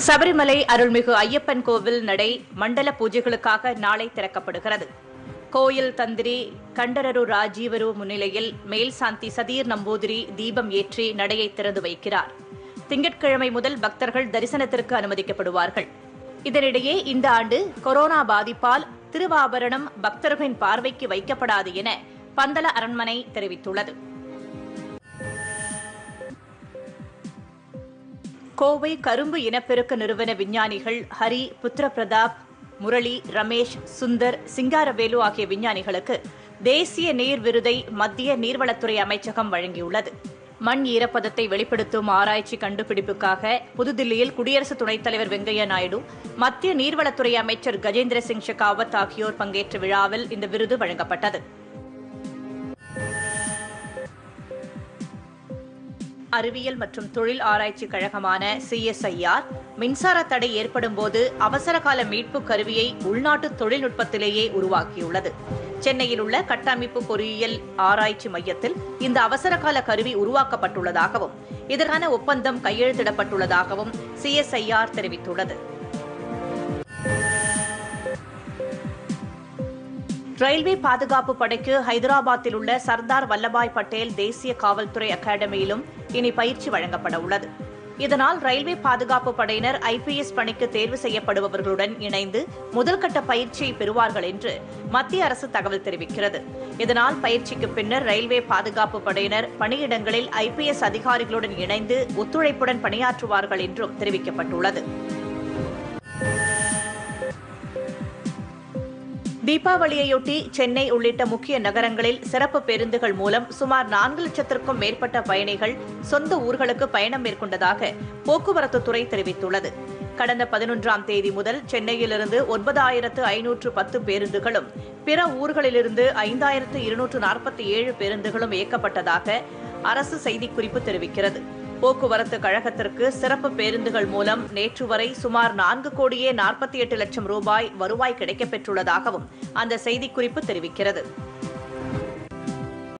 சபரிமலை அருள்மிகு ஐயப்பன் கோவில் நடை மண்டல பூஜைகளுக்காக நாளை திறக்கப்படுகிறது கோயில் தந்திரி கண்டரரு ராஜீவரு முன்னிலையில் மேல் சாந்தி சதீர் நம்பூதிரி தீபம் ஏற்றி நடையை திறந்து வைக்கிறார் திங்கட்கிழமை முதல் பக்தர்கள் தரிசனத்திற்கு அனுமதிக்கப்படுவார்கள் இதனிடையே இந்த ஆண்டு கொரோனா பாதிப்பால் திருவாபரணம் பக்தர்களின் பார்வைக்கு வைக்கப்படாது என பந்தல அரண்மனை தெரிவித்துள்ளது கோவை கரும்பு இனப்பெருக்க நிறுவன விஞ்ஞானிகள் ஹரி புத்திரபிரதாப் முரளி ரமேஷ் சுந்தர் சிங்காரவேலு ஆகிய விஞ்ஞானிகளுக்கு தேசிய நீர் விருதை மத்திய நீர்வளத்துறை அமைச்சகம் வழங்கியுள்ளது மண் ஈரப்பதத்தை வெளிப்படுத்தும் ஆராய்ச்சி கண்டுபிடிப்புக்காக புதுதில்லியில் குடியரசு துணைத் தலைவர் வெங்கையா நாயுடு மத்திய நீர்வளத்துறை அமைச்சர் கஜேந்திர சிங் ஷெகாவத் ஆகியோர் பங்கேற்ற விழாவில் இந்த விருது வழங்கப்பட்டது அறிவியல் மற்றும் தொழில் ஆராய்ச்சி கழகமான சிஎஸ்ஐஆர் மின்சார தடை ஏற்படும் போது அவசரகால மீட்பு கருவியை உள்நாட்டு தொழில்நுட்பத்திலேயே உருவாக்கியுள்ளது சென்னையில் உள்ள கட்டமைப்பு பொறியியல் ஆராய்ச்சி மையத்தில் இந்த அவசரகால கருவி உருவாக்கப்பட்டுள்ளதாகவும் இதற்கான ஒப்பந்தம் கையெழுத்திடப்பட்டுள்ளதாகவும் சிஎஸ்ஐஆர் தெரிவித்துள்ளது ரயில்வே பாதுகாப்பு படைக்கு ஹைதராபாத்தில் உள்ள சர்தார் வல்லபாய் பட்டேல் தேசிய காவல்துறை அகாடமியிலும் இனி பயிற்சி வழங்கப்பட உள்ளது இதனால் ரயில்வே பாதுகாப்பு படையினர் ஐபிஎஸ் பணிக்கு தேர்வு செய்யப்படுபவர்களுடன் இணைந்து முதல்கட்ட பயிற்சியை பெறுவார்கள் என்று மத்திய அரசு தகவல் தெரிவிக்கிறது இதனால் பயிற்சிக்கு பின்னர் ரயில்வே பாதுகாப்பு படையினர் பணியிடங்களில் ஐபிஎஸ் அதிகாரிகளுடன் இணைந்து ஒத்துழைப்புடன் பணியாற்றுவார்கள் என்றும் தெரிவிக்கப்பட்டுள்ளது தீபாவளியையொட்டி சென்னை உள்ளிட்ட முக்கிய நகரங்களில் சிறப்பு பேருந்துகள் மூலம் சுமார் நான்கு லட்சத்திற்கும் மேற்பட்ட பயணிகள் சொந்த ஊர்களுக்கு பயணம் மேற்கொண்டதாக போக்குவரத்து துறை தெரிவித்துள்ளது கடந்த பதினொன்றாம் தேதி முதல் சென்னையிலிருந்து ஒன்பதாயிரத்து ஐநூற்று பத்து பேருந்துகளும் பிற ஊர்களிலிருந்து ஐந்தாயிரத்து இருநூற்று நாற்பத்தி ஏழு பேருந்துகளும் இயக்கப்பட்டதாக அரசு செய்திக்குறிப்பு தெரிவிக்கிறது போக்குவரத்து கழகத்திற்கு சிறப்பு பேருந்துகள் மூலம் நேற்று வரை சுமார் நான்கு கோடியே நாற்பத்தி எட்டு லட்சம் ரூபாய் வருவாய் கிடைக்கப்பெற்றுள்ளதாகவும் அந்த செய்திக்குறிப்பு தெரிவிக்கிறது